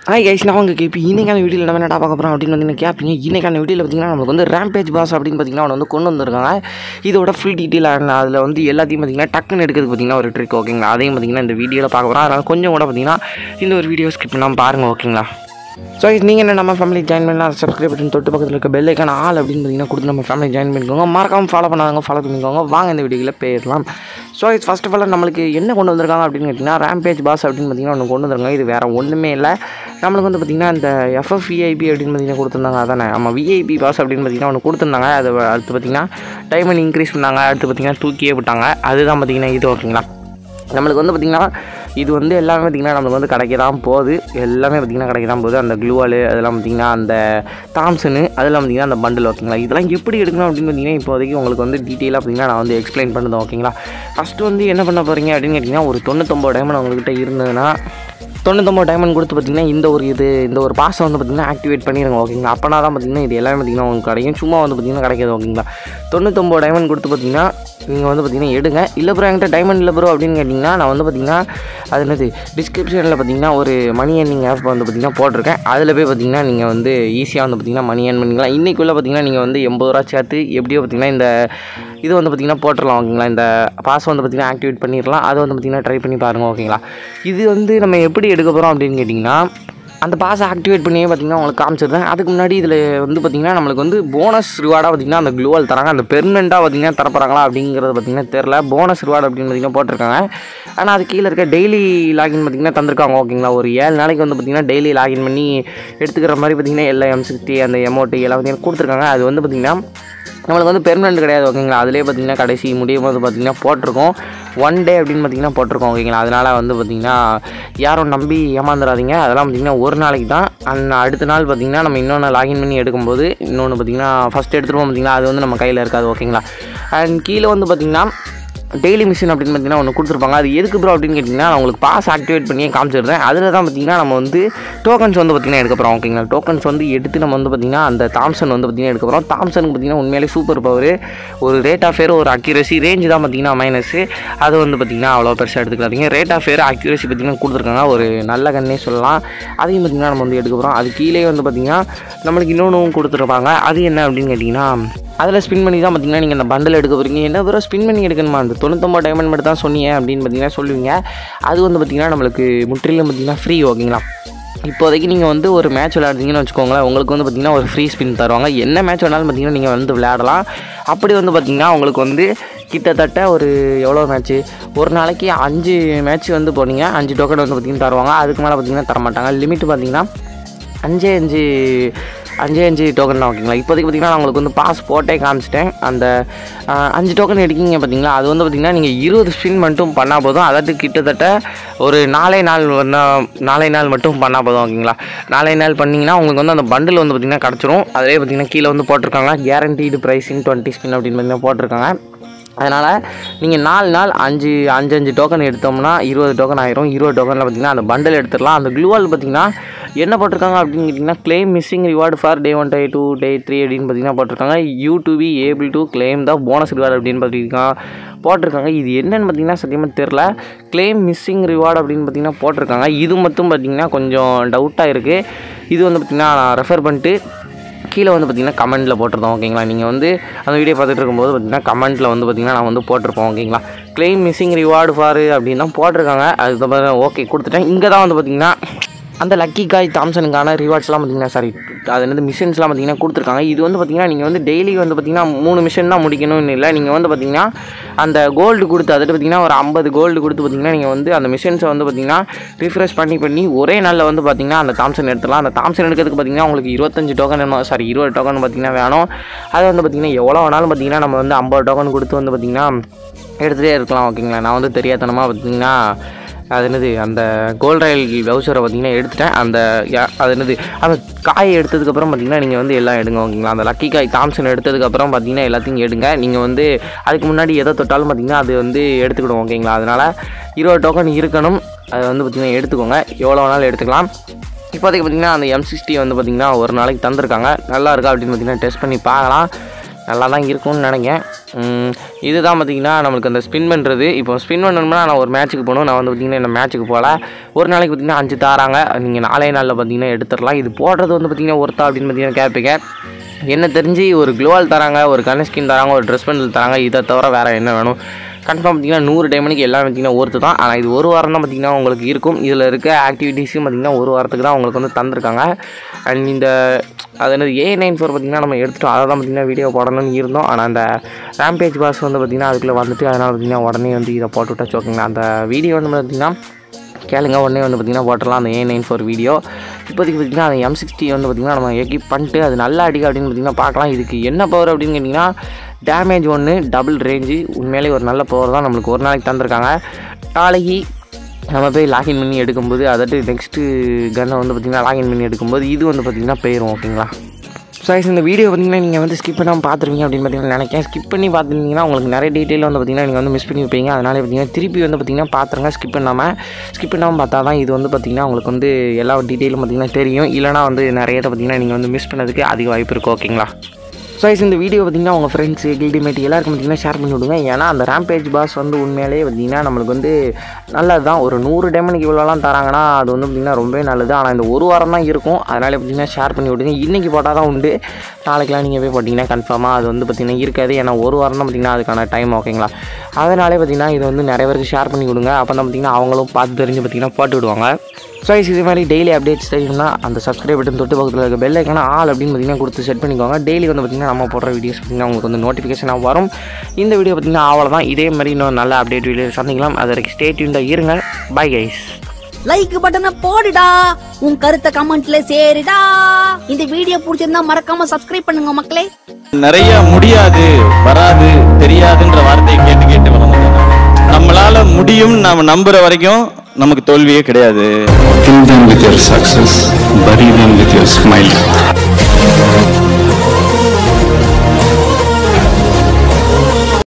Hi guys நான் உங்கள் KP இன்னைக்கான வீடியோவில் நம்ம என்னடா பார்க்க போகிறோம் அப்படின்னு வந்து கேட்பீங்க இன்னைக்கான வீடியோவில் பார்த்தீங்கன்னா நமக்கு வந்து ரேம்பேஜ் பாஸ் அப்படின்னு பார்த்தீங்கன்னா அவனை வந்து கொண்டு வந்திருக்காங்க இதோட ஃபுல் டீட்டெயில் அதில் வந்து எல்லாத்தையும் பார்த்தீங்கன்னா டக்குன்னு எடுக்கிறதுக்கு பார்த்தீங்கன்னா ஒரு ட்ரிக் ஓகேங்களா அதையும் பார்த்தீங்கன்னா இந்த வீடியோவில் பார்க்க போகிறோம் அதனால் கொஞ்சம் கூட பார்த்தீங்கன்னா இந்த ஒரு வீடியோ ஸ்கிப் பண்ணாமல் பாருங்கள் ஓகேங்களா ஸோ நீங்கள் என்ன நம்ம ஃபேமிலி ஜாயின் பண்ணலாம் சப்ஸ்கிரைப் பட்டன் தொட்டு பக்கத்தில் இருக்க பெல் ஐக்கான ஆள் அப்படின்னு பார்த்தீங்கன்னா கொடுத்து நம்ம ஃபேமிலி ஜாயின் பண்ணிக்கோங்க மறக்காமல் ஃபாலோ பண்ணாதவங்க ஃபாலோ பண்ணிக்கோங்க வாங்க இந்த வீடியோவில் போயிடலாம் ஸோ இது ஃபஸ்ட் ஆஃப் ஆல் நம்மளுக்கு என்ன கொண்டு வந்திருக்காங்க அப்படின்னு கேட்டிங்கன்னா ரேம்பேஜ் பாஸ் அப்படின்னு பார்த்தீங்கன்னா ஒன்று கொண்டு வந்திருக்காங்க இது வேறு ஒன்றுமே இல்லை நம்மளுக்கு வந்து பார்த்திங்கன்னா இந்த எஃப்எஃப் விஐபி அப்படின்னு பார்த்தீங்கன்னா கொடுத்துருந்தாங்க அதானே ஆமாம் விஐபி பாஸ் அப்படின்னு பார்த்தீங்கன்னா ஒன்று கொடுத்துருந்தாங்க அது அடுத்து பார்த்திங்கன்னா டைமண்ட் இன்க்ரீஸ் பண்ணாங்க அடுத்து பார்த்திங்கன்னா தூக்கியே விட்டாங்க அதுதான் பார்த்திங்கன்னா இது ஓகேங்களா நம்மளுக்கு வந்து பார்த்திங்கன்னா இது வந்து எல்லாமே பார்த்திங்கன்னா நம்மளுக்கு வந்து கிடைக்க தான் போகுது எல்லாமே பார்த்திங்கன்னா கிடைக்க தான் போகுது அந்த க்ளூவாலு அதெல்லாம் பார்த்திங்கன்னா அந்த தாம்சனு அதெல்லாம் பார்த்திங்கன்னா அந்த பண்டில் ஓகேங்களா இதெல்லாம் எப்படி எடுக்கணும் அப்படின்னு பார்த்தீங்கன்னா இப்போதைக்கு உங்களுக்கு வந்து டீட்டெயிலாக பார்த்திங்கன்னா நான் வந்து எக்ஸ்பிளைன் பண்ணுறேன் ஓகேங்களா ஃபஸ்ட்டு வந்து என்ன பண்ண போகிறீங்க அப்படின்னு கேட்டிங்கன்னா ஒரு தொண்ணூத்தொம்பது டைமண்ட் உங்கள்கிட்ட இருந்ததுன்னா தொண்ணூத்தொம்பது டைமண்ட் கொடுத்து பார்த்தீங்கன்னா இந்த ஒரு இது இந்த ஒரு பாஸை வந்து பார்த்திங்கன்னா ஆக்டிவேட் பண்ணிடுங்க ஓகேங்களா அப்போனா தான் பார்த்திங்கன்னா இது எல்லாமே பார்த்திங்கன்னா உங்களுக்கு கிடைக்கும் சும்மா வந்து பார்த்திங்கன்னா கிடைக்காது ஓகேங்களா தொண்ணூத்தொம்பது டைமண்ட் கொடுத்து பார்த்தீங்கன்னா நீங்கள் வந்து பார்த்திங்கன்னா எடுங்க இல்லை ப்ரோ என்கிட்ட டைமண்ட் இல்லை ப்ரோ அப்படின்னு கேட்டிங்கன்னா நான் வந்து பார்த்திங்கன்னா அது என்னது டிஸ்கிரிப்ஷனில் பார்த்தீங்கன்னா ஒரு மணி எர்னிங் ஆப் வந்து பார்த்திங்கன்னா போட்டிருக்கேன் அதில் போய் பார்த்திங்கன்னா நீங்கள் வந்து ஈஸியாக வந்து பார்த்திங்கன்னா மணி ஏர்ன் பண்ணிக்கலாம் இன்றைக்குள்ளே பார்த்திங்கன்னா நீங்கள் வந்து எண்பது ரூபா சேர்த்து எப்படியோ பார்த்திங்கன்னா இந்த இது வந்து பார்த்திங்கன்னா போட்டுடலாம் ஓகேங்களா இந்த பாஸ் வந்து பார்த்திங்கன்னா ஆக்டிவேட் பண்ணிடலாம் அதை வந்து பார்த்திங்கன்னா ட்ரை பண்ணி பாருங்கள் ஓகேங்களா இது வந்து நம்ம எப்படி எடுக்க போகிறோம் அப்படின்னு கேட்டிங்கன்னா அந்த பாஸை ஆக்டிவேட் பண்ணியே பார்த்திங்கன்னா உங்களுக்கு காமிச்சிருந்தேன் அதுக்கு முன்னாடி இதில் வந்து பார்த்திங்கன்னா நம்மளுக்கு வந்து போனஸ் ரிவார்டாக பார்த்திங்கன்னா அந்த க்ளூவால் தராங்க அந்த பெர்மனெண்ட்டாக பார்த்திங்கன்னா தரப்போகிறாங்களா அப்படிங்கிறது பார்த்திங்கன்னா தெரில போனஸ் ரிவார்டு அப்படின்னு பார்த்திங்கன்னா போட்டிருக்காங்க ஆனால் அது கீழே இருக்க டெய்லி லாகின் பார்த்திங்கன்னா தந்திருக்காங்க ஓகேங்களா ஒரு ஏழு நாளைக்கு வந்து பார்த்திங்கன்னா டெய்லி லாகின் பண்ணி எடுத்துக்கிற மாதிரி பார்த்திங்கன்னா எல்லா எம் சிக்ஸ்டி அந்த எமௌண்ட்டு எல்லாம் பார்த்திங்கன்னா கொடுத்துருக்காங்க அது வந்து பார்த்திங்கன்னா நம்மளுக்கு வந்து பெர்மனெண்ட் கிடையாது ஓகேங்களா அதிலே பார்த்தீங்கன்னா கடைசி முடியும் போது பார்த்தீங்கன்னா போட்டிருக்கோம் ஒன் டே அப்படின்னு பார்த்தீங்கன்னா போட்டிருக்கோம் ஓகேங்களா அதனால் வந்து பார்த்திங்கன்னா யாரும் நம்பி ஏமாந்துடாதீங்க அதெல்லாம் பார்த்திங்கன்னா ஒரு நாளைக்கு தான் அண்ட் அடுத்த நாள் பார்த்திங்கன்னா நம்ம இன்னொன்று லாகின் பண்ணி எடுக்கும்போது இன்னொன்று பார்த்திங்கன்னா ஃபஸ்ட் எடுத்துருவோம் பார்த்திங்கன்னா அது வந்து நம்ம கையில் இருக்காது ஓகேங்களா அண்ட் கீழே வந்து பார்த்திங்கன்னா டெய்லி மிஷின் அப்படின்னு பார்த்தீங்கன்னா ஒன்று கொடுத்துருப்பாங்க அது எதுக்கு ப்ரோ அப்படின்னு கேட்டிங்கன்னா நான் உங்களுக்கு பாஸ் ஆக்டிவேட் பண்ணியே காமிச்சிருந்தேன் அதில் தான் பார்த்தீங்கன்னா நம்ம வந்து டோக்கன்ஸ் வந்து பார்த்திங்கன்னா எடுக்க போகிறோம் ஓகேங்களா டோக்கன்ஸ் வந்து எடுத்து நம்ம வந்து பார்த்திங்கன்னா அந்த தாம்சன் வந்து பார்த்திங்கன்னா எடுக்க போகிறோம் தாம்சனுக்கு பார்த்திங்கன்னா உண்மையிலே சூப்பர் பவர் ஒரு ரேட் ஆஃப் ஃபேர் ஒரு அக்யூரசி ரேஞ்ச் தான் பார்த்திங்கன்னா மைனஸு அது வந்து பார்த்திங்கன்னா அவ்வளோ பெருசாக எடுத்துக்காதீங்க ரேட் ஆஃப் ஃபேர் அக்யூரசி பார்த்திங்கன்னா கொடுத்துருக்காங்க ஒரு நல்ல கண்ணே சொல்லலாம் அதையும் பார்த்திங்கன்னா நம்ம வந்து எடுக்க போகிறோம் அது கீழே வந்து பார்த்திங்கன்னா நம்மளுக்கு இன்னொன்றும் கொடுத்துருப்பாங்க அது என்ன அப்படின்னு கேட்டிங்கன்னா அதில் ஸ்பின் பண்ணி தான் பார்த்தீங்கன்னா நீங்கள் அந்த பண்டில் எடுக்க போகிறீங்க என்ன பிறகு ஸ்பின் பண்ணி எடுக்கணுமா அந்த தொண்ணூத்தொம்பது டைமண்ட் மட்டும் தான் சொன்னீங்க அப்படின்னு பார்த்தீங்கன்னா சொல்லுவீங்க அது வந்து பார்த்திங்கன்னா நம்மளுக்கு முற்றிலும் பார்த்திங்கன்னா ஃப்ரீ ஓகேங்களா இப்போதைக்கு நீங்கள் வந்து ஒரு மேட்ச் விளையாடுறீங்கன்னு வச்சுக்கோங்களேன் உங்களுக்கு வந்து பார்த்திங்கன்னா ஒரு ஃப்ரீ ஸ்பின் தருவாங்க என்ன மேட்ச் வேணாலும் பார்த்திங்கன்னா நீங்கள் வந்து விளையாடலாம் அப்படி வந்து பார்த்திங்கன்னா உங்களுக்கு வந்து கிட்டத்தட்ட ஒரு எவ்வளோ மேட்ச்சு ஒரு நாளைக்கு அஞ்சு மேட்ச் வந்து போனீங்க அஞ்சு டோக்கன் வந்து பார்த்திங்கன்னா தருவாங்க அதுக்கு மேலே பார்த்திங்கன்னா தரமாட்டாங்க லிமிட் பார்த்திங்கன்னா அஞ்சே அஞ்சு அஞ்சே அஞ்சு டோக்கன் தான் ஓகேங்களா இப்போதைக்கு பார்த்தீங்கன்னா நான் உங்களுக்கு வந்து பாஸ் போட்டே காமிச்சிட்டேன் அந்த அஞ்சு டோக்கன் எடுக்கீங்க பார்த்தீங்களா அது வந்து பார்த்திங்கன்னா நீங்கள் இருபது ஸ்பின் மட்டும் பண்ணால் போதும் அதாவது கிட்டத்தட்ட ஒரு நாலே நாள் நாலே நாள் மட்டும் பண்ணால் போதும் ஓகேங்களா நாலே நாள் பண்ணிங்கன்னா உங்களுக்கு வந்து அந்த பண்டில் வந்து பார்த்திங்கன்னா கிடச்சிரும் அதிலே பார்த்திங்கன்னா கீழே வந்து போட்டிருக்காங்க கேரண்டீடு ப்ரைஸிங் டுவெண்ட்டி ஸ்பின் அப்படின்னு பார்த்தீங்கன்னா போட்டிருக்காங்க அதனால் நீங்கள் நாலு நாள் அஞ்சு அஞ்சு அஞ்சு டோக்கன் எடுத்தோம்னா இருபது டோக்கன் ஆயிரும் இருபது டோக்கனில் பார்த்தீங்கன்னா அந்த பண்டில் எடுத்துடலாம் அந்த க்ளூவால் பார்த்தீங்கன்னா என்ன போட்டிருக்காங்க அப்படின்னு கேட்டிங்கன்னா claim missing reward for day one day two day three அப்படின்னு பார்த்தீங்கன்னா போட்டிருக்காங்க you to be able to claim the bonus reward அப்படின்னு பார்த்தீங்கன்னா போட்டிருக்காங்க இது என்னென்னு பார்த்தீங்கன்னா சத்தியமாக தெரில கிளைம் மிஸ்ஸிங் ரிவார்டு அப்படின்னு பார்த்தீங்கன்னா போட்டிருக்காங்க இது மட்டும் பார்த்தீங்கன்னா கொஞ்சம் டவுட்டாக இருக்குது இது வந்து பார்த்திங்கன்னா நான் ரெஃபர் பண்ணிட்டு கீழே வந்து பார்த்திங்கன்னா கமெண்ட்டில் போட்டிருந்தோம் ஓகேங்களா நீங்கள் வந்து அந்த வீடியோ பார்த்துட்டு இருக்கும்போது பார்த்திங்கன்னா கமெண்ட்டில் வந்து பார்த்திங்கன்னா நான் வந்து போட்டிருப்போம் ஓகேங்களா கிளைம் மிஸ்ஸிங் ரிவார்டு ஃபார் அப்படின்னு தான் போட்டிருக்காங்க அதுக்கு ஓகே கொடுத்துட்டேன் இங்கே தான் வந்து பார்த்திங்கன்னா அந்த லக்கி காய் தாம்சனுக்கான ரிவார்ட்ஸ்லாம் பார்த்திங்கன்னா சாரி அது வந்து மிஷின்ஸ்லாம் பார்த்திங்கன்னா கொடுத்துருக்காங்க இது வந்து பார்த்திங்கன்னா நீங்கள் வந்து டெய்லி வந்து பார்த்திங்கன்னா மூணு மிஷன் தான் முடிக்கணும்னு இல்லை நீங்கள் வந்து பார்த்திங்கன்னா அந்த கோல்டு கொடுத்து அதில் பார்த்திங்கன்னா ஒரு ஐம்பது கோல்டு கொடுத்து பார்த்திங்கன்னா நீங்கள் வந்து அந்த மிஷின்ஸை வந்து பார்த்திங்கன்னா ரிஃப்ரெஷ் பண்ணி பண்ணி ஒரே நாளில் வந்து பார்த்திங்கன்னா அந்த தாம்சன் எடுத்துடலாம் அந்த தாம்சன் எடுக்கிறதுக்கு பார்த்திங்கன்னா உங்களுக்கு இருபத்தஞ்சு டோக்கன் வேணும் சாரி இருபது டோக்கன் பார்த்திங்கன்னா வேணும் அது வந்து பார்த்திங்கன்னா எவ்வளோ வேணாலும் பார்த்திங்கன்னா நம்ம வந்து ஐம்பது டோக்கன் கொடுத்து வந்து பார்த்திங்கன்னா எடுத்துகிட்டே இருக்கலாம் ஓகேங்களா நான் வந்து தெரியாதனமாக பார்த்திங்கன்னா அது என்னது அந்த கோல்ட் ரயில் வவுச்சரை பார்த்தீங்கன்னா எடுத்துட்டேன் அந்த அது என்னது அந்த காயை எடுத்ததுக்கப்புறம் பார்த்தீங்கன்னா நீங்கள் வந்து எல்லாம் எடுங்க ஓகேங்களா அந்த லக்கி காய் தாம்சன் எடுத்ததுக்கப்புறம் பார்த்தீங்கன்னா எல்லாத்தையும் எடுங்க நீங்கள் வந்து அதுக்கு முன்னாடி எதை தொட்டாலும் பார்த்தீங்கன்னா அது வந்து எடுத்துக்கிடும் ஓகேங்களா அதனால் இருபது டோக்கன் இருக்கணும் அதை வந்து பார்த்திங்கன்னா எடுத்துக்கோங்க எவ்வளோ வேணாலும் எடுத்துக்கலாம் இப்போதைக்கு பார்த்திங்கன்னா அந்த எம் சிக்ஸ்டி வந்து பார்த்திங்கன்னா ஒரு நாளைக்கு தந்திருக்காங்க நல்லா இருக்கா அப்படின்னு பார்த்திங்கன்னா டெஸ்ட் பண்ணி பார்க்கலாம் நல்லா தான் இருக்கும்னு நினைக்கிறேன் உம், இதுதான் பார்த்தீங்கன்னா நம்மளுக்கு அந்த ஸ்பின் பண்ணுறது இப்போ ஸ்பின் பண்ணணும்னா நான் ஒரு மேட்ச்சுக்கு போகணும் நான் வந்து பார்த்திங்கன்னா இந்த மேட்ச்சுக்கு போகல ஒரு நாளைக்கு பார்த்தீங்கன்னா அஞ்சு தாராங்க நீங்கள் நாலே நாளில் பார்த்தீங்கன்னா எடுத்துடலாம் இது போடுறது வந்து பார்த்திங்கன்னா ஒருத்தா அப்படின்னு பார்த்தீங்கன்னா கேட்பீங்க என்ன தெரிஞ்சு ஒரு க்ளோவால் தராங்க ஒரு கன் ஸ்கின் தராங்க ஒரு ட்ரெஸ் பண்டில் தராங்க இதை தவிர வேறு என்ன வேணும் கன்ஃபார்ம் பார்த்தீங்கன்னா நூறு டைமனுக்கு எல்லாம் பார்த்தீங்கன்னா ஒருத்து தான் ஆனால் இது ஒரு வாரம் தான் பார்த்தீங்கன்னா உங்களுக்கு இருக்கும் இதில் இருக்க ஆக்டிவிட்டீஸும் பார்த்தீங்கன்னா ஒரு வாரத்துக்கு தான் உங்களுக்கு வந்து தந்திருக்காங்க அண்ட் இந்த அது என்னது ஏ நைன் ஃபோர் பார்த்தீங்கன்னா நம்ம எடுத்துட்டோம் அதை தான் பார்த்தீங்கன்னா வீடியோ போடணும்னு இருந்தோம் ஆனால் அந்த ரேம்பேஜ் பாஸ் வந்து பார்த்திங்கன்னா அதுக்குள்ளே வந்துட்டு அதனால் பார்த்தீங்கன்னா உடனே வந்து இதை போட்டு விட்டா ஓகேங்களா அந்த வீடியோ வந்து பார்த்திங்கன்னா கேளுங்க உடனே வந்து பார்த்திங்கன்னா போட்டுடலாம் அந்த ஏ நைன் ஃபோர் வீடியோ இப்போதைக்கு பார்த்திங்கன்னா அந்த எம் சிக்ஸ்டி வந்து பார்த்திங்கன்னா நம்ம எக்கிப் பண்ணிட்டு அது நல்லா அடிக்க அப்படின்னு பார்த்திங்கன்னா பார்க்கலாம் இதுக்கு என்ன பவர் அப்படின்னு கேட்டிங்கன்னா டேமேஜ் ஒன்று டபுள் ரேஞ்சு உண்மையிலேயே ஒரு நல்ல பவர் தான் நம்மளுக்கு ஒரு நாளைக்கு தந்திருக்காங்க நாளைக்கு நம்ம போய் லாகின் பண்ணி எடுக்கும்போது அதட்டு நெக்ஸ்ட்டு கன்னை வந்து பார்த்திங்கன்னா லாகின் பண்ணி எடுக்கும்போது இது வந்து பார்த்திங்கன்னா போயிடும் ஓகேங்களா ஸோ இந்த வீடியோ பார்த்தீங்கன்னா நீங்கள் வந்து ஸ்கிப் பண்ணாமல் பார்த்துருவீங்க அப்படின்னு பார்த்தீங்கன்னா நினைக்கிறேன் ஸ்கிப் பண்ணி பார்த்துருந்தீங்கன்னா உங்களுக்கு நிறைய டீட்டெயில் வந்து பார்த்தீங்கன்னா நீங்கள் வந்து மிஸ் பண்ணி வைப்பீங்க அதனால பார்த்தீங்கன்னா திருப்பி வந்து பார்த்தீங்கன்னா பார்த்துருங்க ஸ்கிப் பண்ணாமல் ஸ்கிப் பண்ணாமல் பார்த்தா தான் இது வந்து பார்த்தீங்கன்னா உங்களுக்கு வந்து எல்லா டீட்டெயிலும் பார்த்தீங்கன்னா தெரியும் இல்லைனா வந்து நிறைய பார்த்தீங்கன்னா நீங்கள் வந்து மிஸ் பண்ணதுக்கு அதிக வாய்ப்பு இருக்கும் ஓகேங்களா ஸோ இந்த வீடியோ பார்த்தீங்கன்னா உங்கள் ஃப்ரெண்ட்ஸு கில்டிமேட் எல்லாருக்கும் பார்த்தீங்கன்னா ஷேர் பண்ணி விடுங்க ஏன்னா அந்த ரேம்பேஜ் பாஸ் வந்து உண்மையிலேயே பார்த்தீங்கன்னா நம்மளுக்கு வந்து நல்லது தான் ஒரு நூறு டைமனுக்கு இவ்வளோலாம் தராங்கன்னா அது வந்து பார்த்திங்கன்னா ரொம்பவே நல்லது ஆனால் இந்த ஒரு வாரம் தான் இருக்கும் அதனால் பார்த்தீங்கன்னா ஷேர் பண்ணி விடுங்க இன்றைக்கி போட்டால் தான் உண்டு நாளைக்கெலாம் நீங்கள் போய் போட்டிங்கன்னா கன்ஃபார்மாக அது வந்து பார்த்திங்கன்னா இருக்காது ஏன்னா ஒரு வாரம் தான் பார்த்திங்கன்னா அதுக்கான டைம் ஓகேங்களா அதனாலே பார்த்திங்கன்னா இது வந்து நிறைய பேருக்கு ஷேர் பண்ணி விடுங்க அப்போ தான் பார்த்திங்கன்னா அவங்களும் பார்த்து தெரிஞ்சு பார்த்திங்கன்னா போட்டு விடுவாங்க ஸோ இது மாதிரி டெய்லி அப்டேட்ஸ் தெரியும்னா அந்த சப்ஸ்கிரைப் பட்டன் தொட்டு பக்கத்தில் இருக்க பெல் ஐக்கான ஆல் அப்படின்னு பார்த்தீங்கன்னா கொடுத்து செட் பண்ணிக்கோங்க டெய்லி வந்து பார்த்திங்கன்னா நம்ம போடுற வீடியோஸ் பார்த்திங்கன்னா உங்களுக்கு வந்து நோட்டிஃபிகேஷனாக வரும் இந்த வீடியோ பார்த்திங்கன்னா அவ்வளோதான் இதே மாதிரி இன்னும் நல்ல அப்டேட் வீடியோ சந்திக்கலாம் அது வரைக்கும் ஸ்டேட்யூண்டாக இருங்க பை கைஸ் லைக் பட்டனை போடுடா உன் கருத்தை கமெண்ட்ல சேருடா இந்த வீடியோ பிடிச்சிருந்தா மறக்காம சப்ஸ்கிரைப் பண்ணுங்க மக்களே நிறைய முடியாது வராது தெரியாதுன்ற வார்த்தையை கேட்டு கேட்டு வளர்ந்தோம் நம்மளால முடியும் நாம நம்புற வரைக்கும் நமக்கு தோல்வியே கிடையாது Kill them with your success, bury them with your smile.